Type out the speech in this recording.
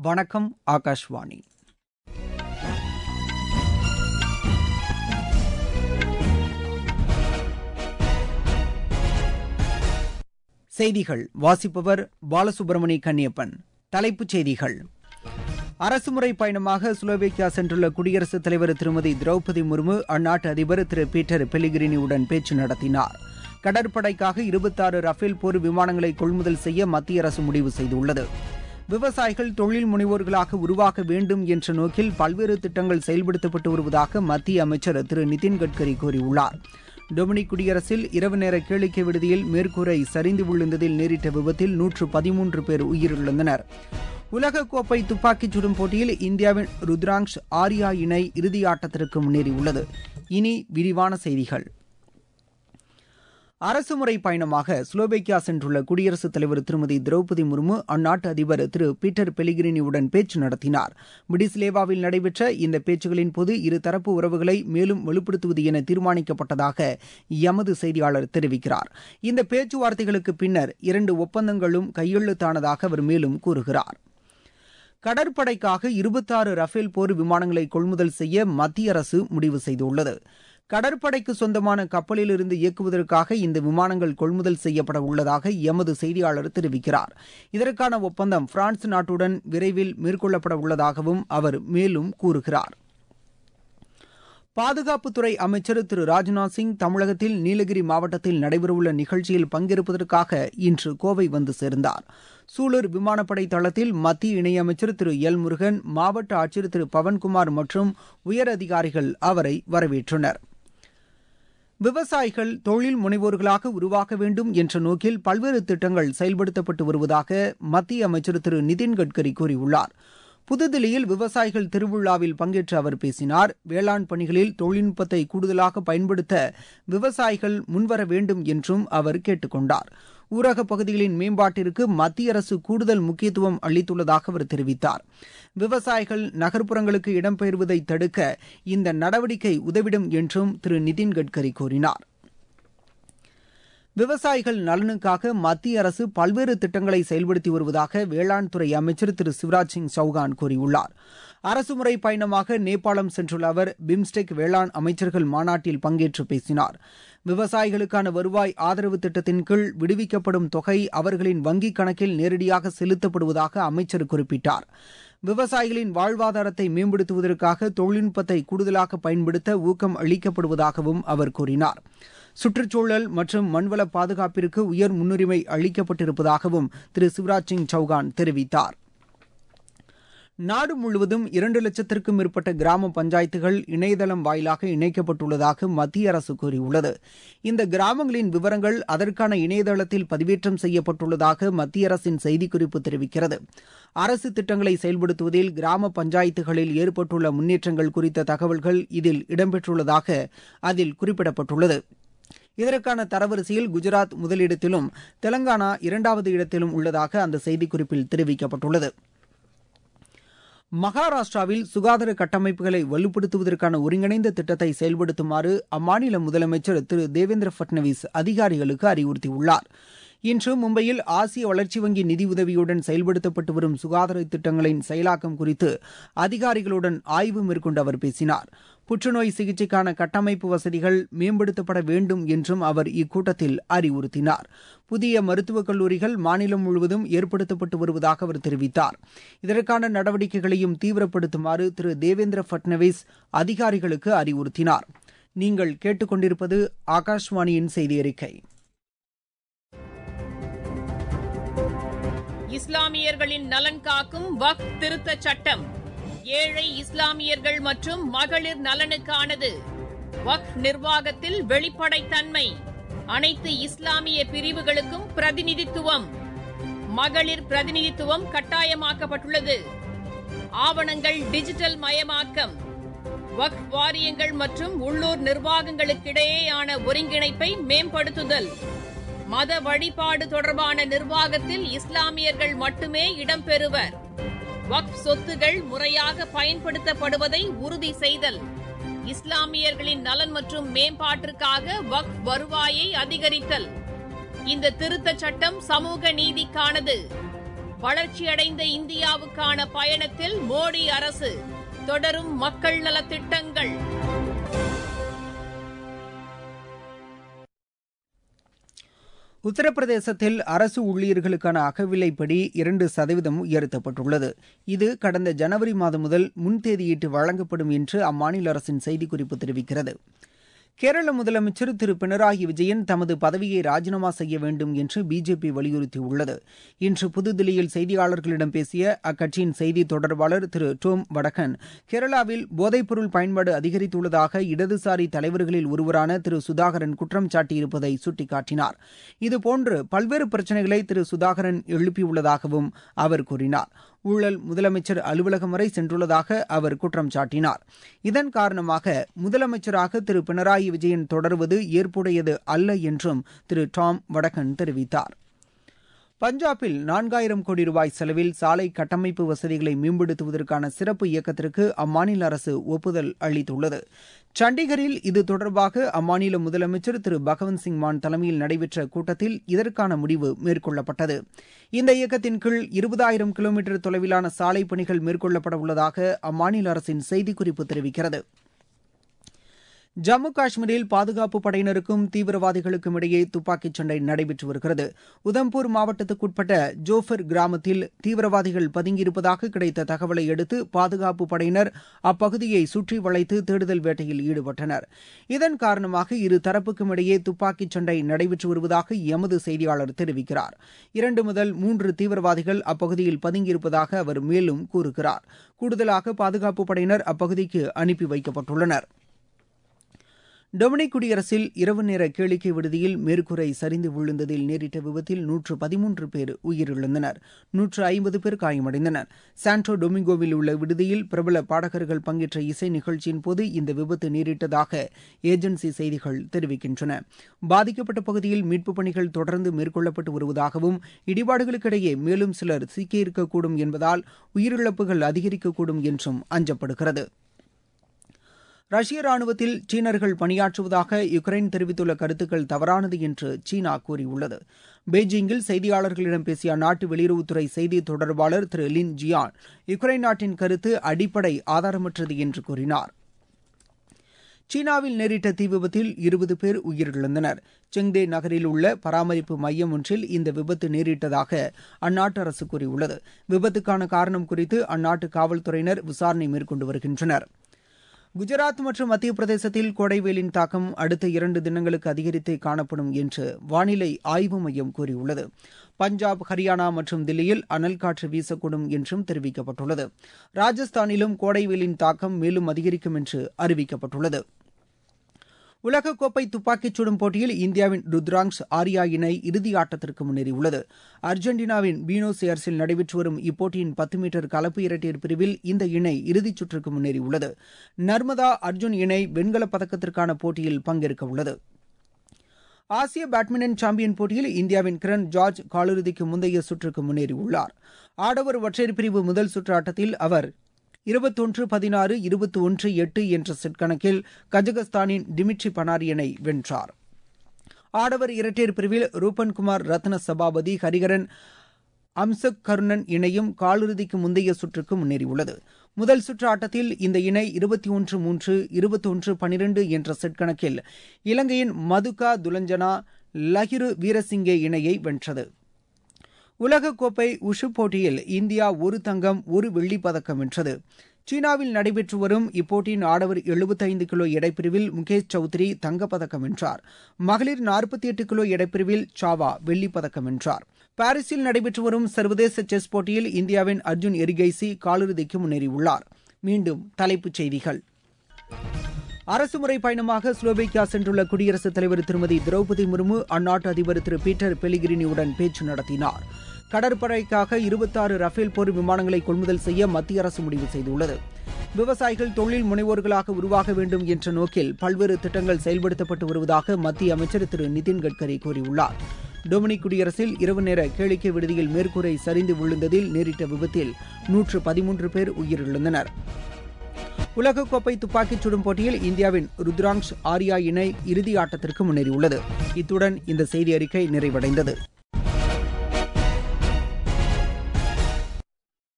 வணக்கம் ஆகாஷ்வாணி செய்திகள் வாசிப்பவர் பாலசுப்ரமணி கன்னியப்பன் தலைப்புச் செய்திகள் அரசுமுறை பயணமாக ஸ்லோவேக்கியா சென்றுள்ள குடியரசுத் தலைவர் திருமதி திரௌபதி முர்மு அந்நாட்டு அதிபர் திரு பீட்டர் பெலிகிரினியுடன் பேச்சு நடத்தினார் கடற்படைக்காக இருபத்தாறு ரஃபேல் போர் விமானங்களை கொள்முதல் செய்ய மத்திய அரசு முடிவு செய்துள்ளது விவசாயிகள் தொழில் முனைவோர்களாக உருவாக்க வேண்டும் என்ற நோக்கில் பல்வேறு திட்டங்கள் செயல்படுத்தப்பட்டு வருவதாக மத்திய அமைச்சர் திரு நிதின் கட்கரி கூறியுள்ளார் டொமினிக் குடியரசில் இரவு நேர கேளிக்கை விடுதியில் மேற்கூரை சரிந்து விழுந்ததில் நேரிட்ட விபத்தில் நூற்று பதிமூன்று பேர் உயிரிழந்தனர் உலகக்கோப்பை துப்பாக்கிச் சுடும் போட்டியில் இந்தியாவின் ருத்ராங்ஷ் ஆர்யா இணை இறுதியாட்டத்திற்கு முன்னேறியுள்ளது இனி விரிவான செய்திகள் அரசுமுறை பயணமாக ஸ்லோவேக்கியா சென்றுள்ள குடியரசுத் தலைவர் திருமதி திரௌபதி முர்மு அந்நாட்டு அதிபர் திரு பீட்டர் பெலிகிரினியுடன் பேச்சு நடத்தினார் பிடிஸ்லேவாவில் நடைபெற்ற இந்த பேச்சுகளின் போது இருதரப்பு உறவுகளை மேலும் வலுப்படுத்துவது என தீர்மானிக்கப்பட்டதாக எமது செய்தியாளர் தெரிவிக்கிறார் இந்த பேச்சுவார்த்தைகளுக்கு பின்னர் இரண்டு ஒப்பந்தங்களும் கையெழுத்தானதாக அவர் மேலும் கூறுகிறார் கடற்படைக்காக இருபத்தாறு ரஃபேல் போர் விமானங்களை கொள்முதல் செய்ய மத்திய அரசு முடிவு செய்துள்ளது கடற்படைக்கு சொந்தமான கப்பலில் இருந்து இயக்குவதற்காக இந்த விமானங்கள் கொள்முதல் செய்யப்பட உள்ளதாக எமது செய்தியாளர் தெரிவிக்கிறார் இதற்கான ஒப்பந்தம் பிரான்ஸ் நாட்டுடன் விரைவில் மேற்கொள்ளப்பட உள்ளதாகவும் அவர் மேலும் கூறுகிறார் பாதுகாப்புத்துறை அமைச்சர் திரு ராஜ்நாத் சிங் தமிழகத்தில் நீலகிரி மாவட்டத்தில் நடைபெறவுள்ள நிகழ்ச்சியில் பங்கேற்பதற்காக இன்று கோவை வந்து சேர்ந்தார் சூலூர் விமானப்படை தளத்தில் மத்திய இணையமைச்சர் திரு எல் முருகன் மாவட்ட ஆட்சியர் திரு பவன்குமார் மற்றும் உயர் அதிகாரிகள் அவரை வரவேற்றனர் விவசாயிகள் தொழில் முனைவோர்களாக உருவாக்க வேண்டும் என்ற நோக்கில் பல்வேறு திட்டங்கள் செயல்படுத்தப்பட்டு வருவதாக மத்திய அமைச்சர் திரு நிதின் கட்கரி கூறியுள்ளார் புதுதில்லியில் விவசாயிகள் திருவிழாவில் பங்கேற்று அவர் பேசினார் வேளாண் பணிகளில் தொழில்நுட்பத்தை கூடுதலாக பயன்படுத்த விவசாயிகள் முன்வர வேண்டும் என்றும் அவர் கேட்டுக் கொண்டார் ஊரக பகுதிகளின் மேம்பாட்டிற்கு மத்திய அரசு கூடுதல் முக்கியத்துவம் அளித்துள்ளதாக அவர் தெரிவித்தார் விவசாயிகள் நகர்ப்புறங்களுக்கு இடம்பெயர்வதை தடுக்க இந்த நடவடிக்கை உதவிடும் என்றும் திரு நிதின் கட்கரி கூறினார் விவசாயிகள் நலனுக்காக மத்திய அரசு பல்வேறு திட்டங்களை செயல்படுத்தி வருவதாக வேளாண் துறை அமைச்சர் திரு சிவராஜ் சிங் சௌகான் கூறியுள்ளார் அரசுமுறை பயணமாக நேபாளம் சென்றுள்ள அவர் பிம்ஸ்டெக் வேளாண் அமைச்சர்கள் மாநாட்டில் பங்கேற்று பேசினார் விவசாயிகளுக்கான வருவாய் ஆதரவு திட்டத்தின் கீழ் விடுவிக்கப்படும் தொகை அவர்களின் வங்கிக் கணக்கில் நேரடியாக செலுத்தப்படுவதாக அமைச்சர் குறிப்பிட்டார் விவசாயிகளின் வாழ்வாதாரத்தை மேம்படுத்துவதற்காக தொழில்நுட்பத்தை கூடுதலாக பயன்படுத்த ஊக்கம் அளிக்கப்படுவதாகவும் அவர் கூறினார் சுற்றுச்சூழல் மற்றும் மண்வள பாதுகாப்பிற்கு உயர் முன்னுரிமை அளிக்கப்பட்டிருப்பதாகவும் திரு சிவராஜ் சிங் சௌகான் தெரிவித்தார் நாடு முழுவதும் இரண்டு லட்சத்திற்கும் மேற்பட்ட கிராம பஞ்சாயத்துகள் இணையதளம் வாயிலாக இணைக்கப்பட்டுள்ளதாக மத்திய அரசு கூறியுள்ளது இந்த கிராமங்களின் விவரங்கள் அதற்கான இணையதளத்தில் பதிவேற்றம் செய்யப்பட்டுள்ளதாக மத்திய அரசின் செய்திக்குறிப்பு தெரிவிக்கிறது அரசு திட்டங்களை செயல்படுத்துவதில் கிராம பஞ்சாயத்துகளில் ஏற்பட்டுள்ள முன்னேற்றங்கள் குறித்த தகவல்கள் இதில் இடம்பெற்றுள்ளதாக அதில் குறிப்பிடப்பட்டுள்ளது இதற்கான தரவரிசையில் குஜராத் முதலிடத்திலும் தெலங்கானா இரண்டாவது இடத்திலும் உள்ளதாக அந்த செய்திக்குறிப்பில் தெரிவிக்கப்பட்டுள்ளது மகாராஷ்டிராவில் சுகாதார கட்டமைப்புகளை வலுப்படுத்துவதற்கான ஒருங்கிணைந்த திட்டத்தை செயல்படுத்துமாறு அம்மாநில முதலமைச்சர் திரு தேவேந்திர பட்னவிஸ் அதிகாரிகளுக்கு அறிவுறுத்தியுள்ளார் இன்று மும்பையில் ஆசிய வளர்ச்சி வங்கி நிதியுதவியுடன் செயல்படுத்தப்பட்டு வரும் சுகாதார திட்டங்களின் செயலாக்கம் குறித்து அதிகாரிகளுடன் ஆய்வு மேற்கொண்டு அவர் பேசினார் புற்றுநோய் சிகிச்சைக்கான கட்டமைப்பு வசதிகள் மேம்படுத்தப்பட வேண்டும் என்றும் அவர் இக்கூட்டத்தில் அறிவுறுத்தினார் புதிய மருத்துவக் கல்லூரிகள் மாநிலம் முழுவதும் ஏற்படுத்தப்பட்டு வருவதாக அவர் தெரிவித்தார் இதற்கான நடவடிக்கைகளையும் தீவிரப்படுத்துமாறு திரு தேவேந்திர பட்னவிஸ் அதிகாரிகளுக்கு அறிவுறுத்தினார் நீங்கள் கேட்டுக்கொண்டிருப்பது ஆகாஷ்வாணியின் செய்தி அறிக்கை இஸ்லாமியர்களின் நலன் காக்கும் வக் திருத்தச் சட்டம் ஏழை இஸ்லாமியர்கள் மற்றும் மகளிர் நலனுக்கானது வக் நிர்வாகத்தில் வெளிப்படைத்தன்மை அனைத்து இஸ்லாமிய பிரிவுகளுக்கும் பிரதிநிதித்துவம் மகளிர் பிரதிநிதித்துவம் கட்டாயமாக்கப்பட்டுள்ளது ஆவணங்கள் டிஜிட்டல் மயமாக்கம் வக் வாரியங்கள் மற்றும் உள்ளூர் நிர்வாகங்களுக்கிடையேயான ஒருங்கிணைப்பை மேம்படுத்துதல் மத வழிபாடு தொடர்பான நிர்வாகத்தில் இஸ்லாமியர்கள் மட்டுமே இடம்பெறுவர் வக்ஃப் சொத்துகள் முறையாக பயன்படுத்தப்படுவதை உறுதி செய்தல் இஸ்லாமியர்களின் நலன் மற்றும் மேம்பாட்டிற்காக வக்ஃப் வருவாயை அதிகரித்தல் இந்த திருத்தச் சட்டம் சமூக நீதிக்கானது வளர்ச்சியடைந்த இந்தியாவுக்கான பயணத்தில் மோடி அரசு தொடரும் மக்கள் நலத்திட்டங்கள் உத்தரப்பிரதேசத்தில் அரசு ஊழியர்களுக்கான அகவிலைப்படி இரண்டு சதவீதம் உயர்த்தப்பட்டுள்ளது இது கடந்த ஜனவரி மாதம் முதல் முன்தேதியிட்டு வழங்கப்படும் என்று அம்மாநில அரசின் செய்திக்குறிப்பு தெரிவிக்கிறது கேரள முதலமைச்சர் திரு பினராயி விஜயன் தமது பதவியை ராஜினாமா செய்ய வேண்டும் என்று பிஜேபி வலியுறுத்தியுள்ளது இன்று புதுதில்லியில் செய்தியாளர்களிடம் பேசிய அக்கட்சியின் செய்தி தொடர்பாளர் திரு டோம் வடகன் கேரளாவில் போதைப்பொருள் பயன்பாடு அதிகரித்துள்ளதாக இடதுசாரி தலைவர்களில் ஒருவரான திரு சுதாகரன் குற்றம் சாட்டியிருப்பதை சுட்டிக்காட்டினார் இதுபோன்று பல்வேறு பிரச்சினைகளை திரு சுதாகரன் எழுப்பியுள்ளதாகவும் அவர் கூறினார் ஊழல் முதலமைச்சர் அலுவலகம் வரை சென்றுள்ளதாக அவர் குற்றம் சாட்டினார் இதன் காரணமாக முதலமைச்சராக திரு பினராயி விஜயன் தொடர்வது ஏற்புடையது அல்ல என்றும் திரு டாம் வடகன் தெரிவித்தார் பஞ்சாபில் நான்காயிரம் கோடி ரூபாய் செலவில் சாலை கட்டமைப்பு வசதிகளை மேம்படுத்துவதற்கான சிறப்பு இயக்கத்திற்கு அம்மாநில அரசு ஒப்புதல் அளித்துள்ளது சண்டிகரில் இது தொடர்பாக அம்மாநில முதலமைச்சர் திரு பகவந்த் சிங் மான் தலைமையில் நடைபெற்ற கூட்டத்தில் இதற்கான முடிவு மேற்கொள்ளப்பட்டது இந்த இயக்கத்தின் கீழ் இருபதாயிரம் கிலோமீட்டர் தொலைவிலான சாலை பணிகள் மேற்கொள்ளப்பட உள்ளதாக அம்மாநில அரசின் செய்திக்குறிப்பு தெரிவிக்கிறது ஜம்மு காஷ்மீரில் பாதுகாப்பு படையினருக்கும் தீவிரவாதிகளுக்கும் இடையே துப்பாக்கிச் சண்டை நடைபெற்று வருகிறது உதம்பூர் மாவட்டத்துக்குட்பட்ட ஜோஃபர் கிராமத்தில் தீவிரவாதிகள் பதுங்கியிருப்பதாக கிடைத்த தகவலை அடுத்து பாதுகாப்பு படையினர் அப்பகுதியை சுற்றி வளைத்து தேடுதல் வேட்டையில் ஈடுபட்டனர் இதன் காரணமாக இரு தரப்புக்கும் இடையே துப்பாக்கிச் சண்டை நடைபெற்று வருவதாக எமது செய்தியாளர் தெரிவிக்கிறார் இரண்டு முதல் மூன்று தீவிரவாதிகள் அப்பகுதியில் பதுங்கியிருப்பதாக அவர் மேலும் கூறுகிறார் கூடுதலாக பாதுகாப்பு படையினர் அப்பகுதிக்கு அனுப்பி வைக்கப்பட்டுள்ளனா் டொமினிக் குடியரசில் இரவு நேர கேளிக்கை விடுதியில் மேற்கூரை சரிந்து விழுந்ததில் நேரிட்ட விபத்தில் நூற்று பதிமூன்று பேர் உயிரிழந்தனர் நூற்று ஐம்பது பேர் காயமடைந்தனர் சாண்டோ டொமிங்கோவில் உள்ள விடுதியில் பிரபல பாடகர்கள் பங்கேற்ற இசை நிகழ்ச்சியின் போது இந்த விபத்து நேரிட்டதாக ஏஜென்சி செய்திகள் தெரிவிக்கின்றன பாதிக்கப்பட்ட பகுதியில் மீட்புப் பணிகள் தொடர்ந்து மேற்கொள்ளப்பட்டு வருவதாகவும் இடிபாடுகளுக்கிடையே மேலும் சிலர் சிக்கியிருக்கக்கூடும் என்பதால் உயிரிழப்புகள் அதிகரிக்கக்கூடும் என்றும் அஞ்சப்படுகிறது ரஷ்ய ராணுவத்தில் சீனர்கள் பணியாற்றுவதாக யுக்ரைன் தெரிவித்துள்ள கருத்துக்கள் தவறானது என்று சீனா கூறியுள்ளது பெய்ஜிங்கில் செய்தியாளர்களிடம் பேசிய அந்நாட்டு வெளியுறவுத்துறை செய்தி தொடர்பாளர் திரு லின் ஜியான் யுக்ரைன் நாட்டின் கருத்து அடிப்படை ஆதாரமற்றது என்று கூறினார் சீனாவில் நேரிட்ட தீ விபத்தில் இருபது பேர் உயிரிழந்தனர் செங்தே நகரில் உள்ள பராமரிப்பு மையம் ஒன்றில் இந்த விபத்து நேரிட்டதாக அந்நாட்டு அரசு கூறியுள்ளது விபத்துக்கான காரணம் குறித்து அந்நாட்டு காவல்துறையினர் விசாரணை மேற்கொண்டு வருகின்றனர் குஜராத் மற்றும் மத்திய பிரதேசத்தில் கோடை வெயிலின் தாக்கம் அடுத்த இரண்டு தினங்களுக்கு அதிகரித்தே காணப்படும் என்று வானிலை ஆய்வு மையம் கூறியுள்ளது பஞ்சாப் ஹரியானா மற்றும் தில்லியில் அனல் காற்று வீசக்கூடும் என்றும் தெரிவிக்கப்பட்டுள்ளது ராஜஸ்தானிலும் கோடை வெயிலின் தாக்கம் மேலும் அதிகரிக்கும் என்று அறிவிக்கப்பட்டுள்ளது உலகக்கோப்பை துப்பாக்கிச் சுடும் போட்டியில் இந்தியாவின் ருத்ராங்ஷ் ஆர்யா இணை இறுதி ஆட்டத்திற்கு முன்னேறியுள்ளது அர்ஜென்டினாவின் பீனோஸ் ஏர்ஸில் நடைபெற்று வரும் இப்போட்டியின் பத்து மீட்டர் கலப்பு இரட்டையர் பிரிவில் இந்த இணை இறுதிச் சுற்றுக்கு முன்னேறியுள்ளது நர்மதா அர்ஜுன் இணை வெண்கலப் பதக்கத்திற்கான போட்டியில் பங்கேற்க உள்ளது ஆசிய பேட்மிண்டன் சாம்பியன் போட்டியில் இந்தியாவின் கிரண் ஜார்ஜ் காலிறுதிக்கு முந்தைய சுற்றுக்கு முன்னேறியுள்ளார் ஆடவர் ஒற்றையர் பிரிவு முதல் சுற்று ஆட்டத்தில் அவர் இருபத்தொன்று பதினாறு இருபத்தி ஒன்று எட்டு என்ற செட் கணக்கில் கஜகஸ்தானின் டிமிட்ரி பனாரியனை வென்றார் ஆடவர் இரட்டையர் பிரிவில் ரூபன்குமார் ரத்ன சபாபதி ஹரிகரன் அம்சக் கருணன் இணையும் காலிறுதிக்கு முந்தைய சுற்றுக்கு முன்னேறியுள்ளது முதல் சுற்று ஆட்டத்தில் இந்த இணை இருபத்தி ஒன்று மூன்று இருபத்தி ஒன்று பனிரெண்டு என்ற செட் கணக்கில் இலங்கையின் மதுகா துலஞ்சனா லஹிரு வீரசிங்கே இணையை வென்றது உலகக்கோப்பை உஷு போட்டியில் இந்தியா ஒரு தங்கம் ஒரு வெள்ளிப் பதக்கம் வென்றது சீனாவில் நடைபெற்று வரும் இப்போட்டியின் ஆடவர் எழுபத்தைந்து கிலோ எடைப்பிரிவில் முகேஷ் சௌத்ரி தங்கப்பதக்கம் வென்றார் மகளிர் நாற்பத்தி எட்டு கிலோ எடைப்பிரிவில் சாவா வெள்ளிப் பதக்கம் வென்றார் பாரிஸில் நடைபெற்று வரும் சர்வதேச செஸ் போட்டியில் இந்தியாவின் அர்ஜுன் எரிகைசி காலிறுதிக்கு முன்னேறியுள்ளார் மீண்டும் தலைப்புச் செய்திகள் அரசுமுறை பயணமாக ஸ்லோவேக்கியா சென்றுள்ள குடியரசுத் தலைவர் திருமதி திரௌபதி முர்மு அந்நாட்டு அதிபர் திரு பீட்டர் பெலிகிரினியுடன் பேச்சு நடத்தினார் கடற்படைக்காக இருபத்தாறு ரஃபேல் போர் விமானங்களை கொள்முதல் செய்ய மத்திய அரசு முடிவு செய்துள்ளது விவசாயிகள் தொழில் முனைவோர்களாக உருவாக வேண்டும் என்ற நோக்கில் பல்வேறு திட்டங்கள் செயல்படுத்தப்பட்டு வருவதாக மத்திய அமைச்சர் திரு நிதின் கட்கரி கூறியுள்ளார் டொமினிக் குடியரசில் இரவு நேர கேளிக்கை விடுதியில் மேற்கூரை சரிந்து விழுந்ததில் நேரிட்ட விபத்தில் நூற்று பதிமூன்று பேர் உயிரிழந்தனர் உலகக்கோப்பை துப்பாக்கிச் சுடும் போட்டியில் இந்தியாவின் ருத்ராங்ஷ் ஆர்யா இணை இறுதி ஆட்டத்திற்கு முன்னேறியுள்ளது இத்துடன் இந்த செய்தி அறிக்கை நிறைவடைந்தது